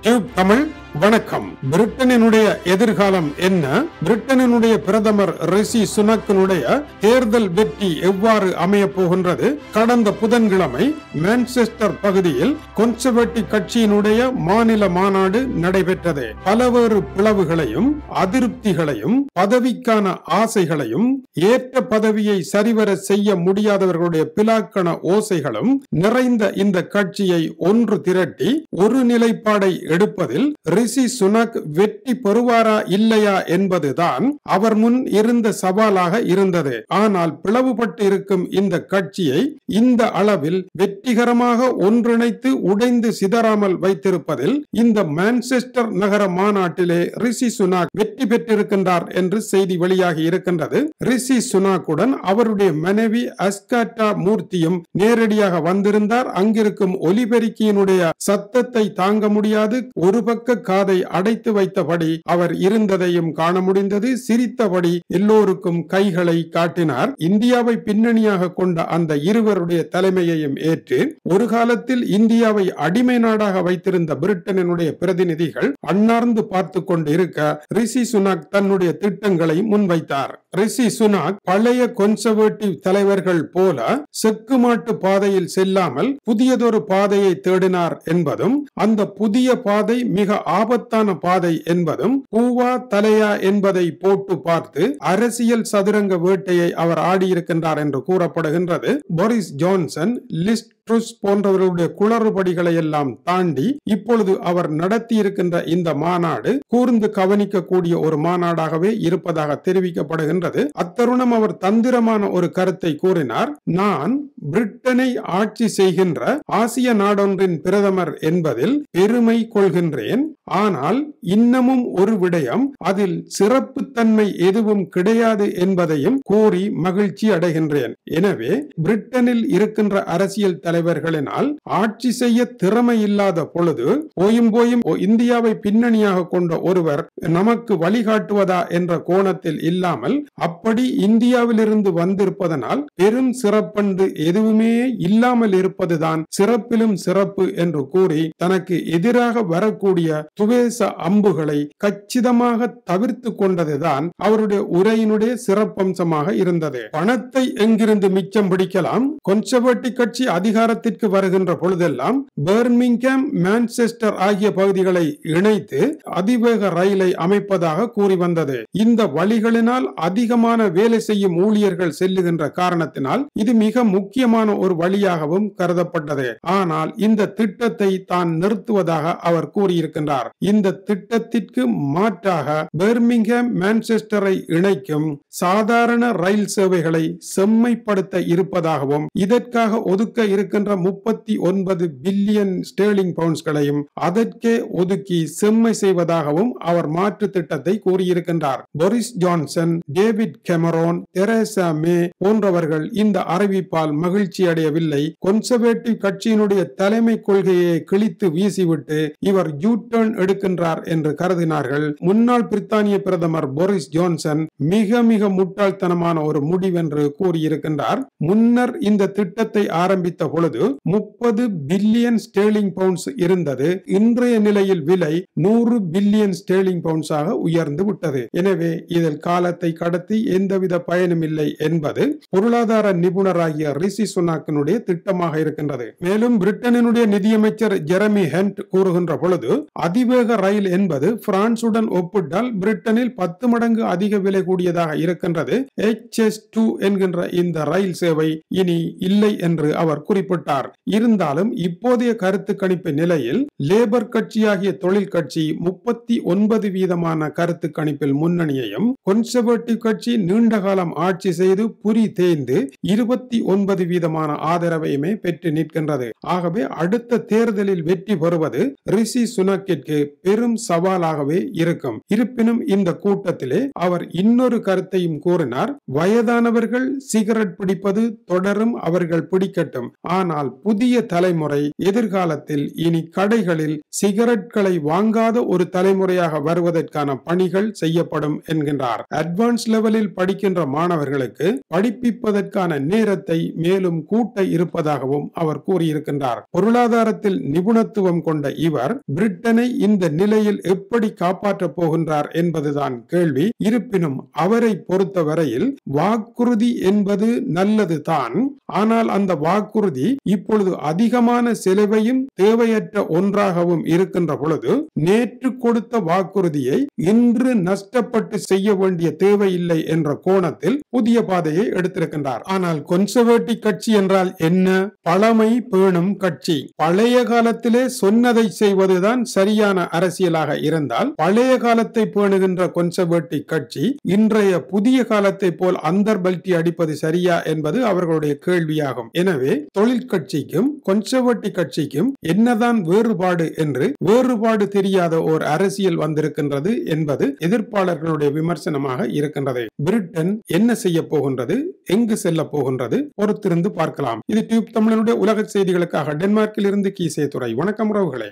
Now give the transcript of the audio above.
tube Tamil வணக்கம் பிரிட்டனினுடைய எதிர்காலம் என்ன பிரிட்டனினுடைய பிரதமர் ரிஷி சுனக்கினுடைய தேர்தல் வெற்றி எவ்வாறு அமையப் போகின்றது கடந்த புதன்கிழமை மான்செஸ்டர் பகுதியில் கொன்சர்வேட்டிவ் கட்சியினுடைய மாநில மாநாடு நடைபெற்றது பலவேறு பிளவுகளையும் அதிருப்திகளையும் பதவிக்கான ஆசைகளையும் ஏற்ற பதவியை சரிவர செய்ய முடியாதவர்களுடைய பிலாக்கண ஓசைகளும் நிறைந்த இந்த கட்சியை ஒன்று திரட்டி ஒரு நிலைப்பாடை எடுப்பதில் ரிஷி சுனக் வெற்றி பெறுவாரா இல்லையா என்பதுதான் அவர் முன் இருந்த சவாலாக இருந்தது ஆனால் பிளவுபட்டு இருக்கும் இந்த கட்சியை இந்த அளவில் வெற்றிகரமாக ஒன்றிணைத்து உடைந்து சிதறாமல் வைத்திருப்பதில் இந்த மான்செஸ்டர் நகர மாநாட்டிலே ரிஷி சுனாக் வெற்றி பெற்றிருக்கின்றார் என்று செய்தி வெளியாகி இருக்கின்றது ரிஷி சுனாக்குடன் அவருடைய மனைவி அஸ்காட்டா மூர்த்தியும் நேரடியாக வந்திருந்தார் அங்கிருக்கும் ஒலிபெருக்கியினுடைய சத்தத்தை தாங்க முடியாது ஒரு பக்க காதை அடைத்து வைத்தபடி அவர் இருந்ததையும் காண முடிந்தது சிரித்தபடி எல்லோருக்கும் கைகளை காட்டினார் இந்தியாவை பின்னணியாக கொண்ட அந்த இருவருடைய தலைமையையும் ஏற்று ஒரு காலத்தில் இந்தியாவை அடிமை நாடாக வைத்திருந்த பிரிட்டனினுடைய பிரதிநிதிகள் அன்னார்ந்து பார்த்து கொண்டு இருக்க ரிஷி சுனாக் தன்னுடைய திட்டங்களை முன்வைத்தார் ரிஷி சுனாக் பழைய கொன்சர்வேட்டிவ் தலைவர்கள் போல செக்கு மாட்டு பாதையில் செல்லாமல் புதியதொரு பாதையை தேடினார் என்பதும் அந்த புதிய பாதை மிக ஆபத்தான பாதை என்பதும் பூவா தலையா என்பதை போட்டு பார்த்து அரசியல் சதுரங்க வேட்டையை அவர் ஆடியிருக்கின்றார் என்று கூறப்படுகின்றது போரிஸ் ஜான்சன் லிஸ்ட் ட்ருஸ் போன்றவர்களுடைய குளறுபடிகளை எல்லாம் தாண்டி இப்பொழுது அவர் நடத்தி இருக்கின்ற இந்த மாநாடு கூர்ந்து கவனிக்கக்கூடிய ஒரு மாநாடாகவே இருப்பதாக தெரிவிக்கப்படுகின்றது அத்தருணம் அவர் தந்திரமான ஒரு கருத்தை கூறினார் நான் பிரிட்டனை ஆட்சி செய்கின்ற ஆசிய நாடொன்றின் பிரதமர் என்பதில் பெருமை கொள்கின்றேன் ஆனால் இன்னமும் ஒரு விடயம் அதில் சிறப்பு தன்மை எதுவும் கிடையாது என்பதையும் கூறி மகிழ்ச்சி அடைகின்றேன் எனவே பிரிட்டனில் இருக்கின்ற அரசியல் தலைவர்களினால் ஆட்சி செய்ய திறமை இல்லாத பொழுது போயும் போயும் இந்தியாவை பின்னணியாக கொண்ட ஒருவர் நமக்கு வழிகாட்டுவதா என்ற கோணத்தில் இல்லாமல் அப்படி இந்தியாவிலிருந்து வந்திருப்பதனால் பெரும் சிறப்பென்று எதுவுமே இல்லாமல் இருப்பதுதான் சிறப்பிலும் சிறப்பு என்று கூறி தனக்கு எதிராக வரக்கூடிய துவேச அம்புகளை கச்சிதமாக தவிர்த்து கொண்டதுதான் அவருடைய உரையினுடைய சிறப்பம்சமாக இருந்தது பணத்தை எங்கிருந்து மிச்சம் பிடிக்கலாம் கொன்சர்வேட்டிவ் கட்சி அதிகாரத்திற்கு வருகின்ற பொழுதெல்லாம் பர்மிங்ஹாம் மான்செஸ்டர் ஆகிய பகுதிகளை இணைத்து அதிவேக ரயிலை அமைப்பதாக கூறி வந்தது இந்த வழிகளினால் அதிகமான வேலை செய்யும் ஊழியர்கள் செல்லுகின்ற காரணத்தினால் இது மிக முக்கியமான ஒரு வழியாகவும் கருதப்பட்டது ஆனால் இந்த திட்டத்தை தான் நிறுத்துவதாக அவர் கூறியிருக்கின்றார் இந்த திட்டத்திற்கு மாற்றாக பெர்மிங்ஹாம் மான்செஸ்டரை இணைக்கும் சாதாரண ரயில் சேவைகளை செம்மைப்படுத்த இருப்பதாகவும் இதற்காக ஒதுக்க இருக்கின்ற முப்பத்தி ஒன்பது பில்லியன் ஸ்டேர்லிங் பவுண்ட்ஸ்களையும் அதற்கே ஒதுக்கி செம்மை செய்வதாகவும் அவர் மாற்று திட்டத்தை கூறியிருக்கின்றார் Boris Johnson David Cameron Theresa May போன்றவர்கள் இந்த அறிவிப்பால் மகிழ்ச்சி அடையவில்லை கொன்சர்வேட்டிவ் கட்சியினுடைய தலைமை கொள்கையை கிழித்து வீசிவிட்டு இவர் யூ டர்ன் எடுக்கின்றார் என்று கருதினார்கள் முன்னாள் பிரித்தானிய பிரதமர் போரிஸ் ஜான்சன் மிக மிக முட்டாள்தனமான ஒரு முடிவென்று கூறியிருக்கின்றார் முன்னர் இந்த திட்டத்தை ஆரம்பித்த பொழுது முப்பது பில்லியன் ஸ்டேர்லிங் பவுண்ட்ஸ் இருந்தது இன்றைய நிலையில் விலை நூறு பில்லியன் ஸ்டேர்லிங் பவுண்ட்ஸாக உயர்ந்து விட்டது எனவே இதில் காலத்தை கடத்தி எந்தவித பயனும் இல்லை என்பது பொருளாதார நிபுணராகிய ரிஷி சுனாக்கினுடைய திட்டமாக இருக்கின்றது மேலும் பிரிட்டனினுடைய நிதியமைச்சர் ஜெரமி ஹென்ட் கூறுகின்ற பொழுது அதிவேக ரயில் என்பது பிரான்சுடன் ஒப்பிட்டால் பிரிட்டனில் பத்து மடங்கு அதிக விலை கூடியதாக இருக்கின்றது எச் எஸ் டூ என்கின்ற இந்த ரயில் சேவை இனி இல்லை என்று அவர் குறிப்பிட்டார் இருந்தாலும் இப்போதைய கருத்து கணிப்பு நிலையில் லேபர் கட்சியாகிய தொழில் கட்சி முப்பத்தி ஒன்பது வீதமான கருத்து கணிப்பில் முன்னணியையும் கொன்சர்வேட்டிவ் கட்சி நீண்ட காலம் ஆட்சி செய்து புரி தேய்ந்து இருபத்தி ஒன்பது வீதமான ஆதரவையுமே பெற்று நிற்கின்றது ஆகவே அடுத்த தேர்தலில் வெற்றி பெறுவது ரிஷி சுனக்கிற்கு பெரும் சவாலாகவே இருக்கும் இருப்பினும் இந்த கூட்டத்திலே அவர் இன்னொரு கருத்தையும் கூறினார் வயதானவர்கள் சிகரெட் பிடிப்பது தொடரும் அவர்கள் பிடிக்கட்டும் ஆனால் புதிய தலைமுறை எதிர்காலத்தில் இனி கடைகளில் சிகரெட்களை வாங்காத ஒரு தலைமுறையாக வருவதற்கான பணிகள் செய்யப்படும் என்கின்றார் அட்வான்ஸ் லெவலில் படிக்கின்ற மாணவர்களுக்கு படிப்பிப்பதற்கான நேரத்தை மேலும் மேலும் கூட்ட இருப்பதாகவும் அவர் கூறியிருக்கின்றார் பொருளாதாரத்தில் நிபுணத்துவம் கொண்ட இவர் பிரிட்டனை இந்த நிலையில் எப்படி காப்பாற்றப் போகின்றார் என்பதுதான் கேள்வி இருப்பினும் அவரை பொறுத்தவரையில் வாக்குறுதி என்பது நல்லது தான் ஆனால் அந்த வாக்குறுதி இப்பொழுது அதிகமான செலவையும் தேவையற்ற ஒன்றாகவும் இருக்கின்ற பொழுது நேற்று கொடுத்த வாக்குறுதியை இன்று நஷ்டப்பட்டு செய்ய வேண்டிய தேவையில்லை என்ற கோணத்தில் புதிய பாதையை எடுத்திருக்கின்றார் ஆனால் கொன்சர்வேட்டிவ் கட்சி என்றால் என்ன பழமை பேணும் கட்சி பழைய காலத்திலே சொன்னதை செய்வதுதான் சரியான அரசியலாக இருந்தால் பழைய காலத்தை பேணுகின்ற கொன்சர்வேட்டிவ் கட்சி இன்றைய புதிய காலத்தை போல் அந்தர்பல்ட்டி அடிப்பது சரியா என்பது அவர்களுடைய கேள்வியாகும் எனவே தொழில் கட்சிக்கும் கொன்சர்வேட்டிவ் கட்சிக்கும் என்னதான் வேறுபாடு என்று வேறுபாடு தெரியாத ஓர் அரசியல் வந்திருக்கின்றது என்பது எதிர்ப்பாளர்களுடைய விமர்சனமாக இருக்கின்றது பிரிட்டன் என்ன செய்ய போகின்றது எங்கு செல்ல போகின்றது பொறுத்திருந்து பார்க்கலாம் இது டியூப் தமிழனுடைய உலக செய்திகளுக்காக டென்மார்க்கில் இருந்து கீசே துறை வணக்கம் உறவுகளே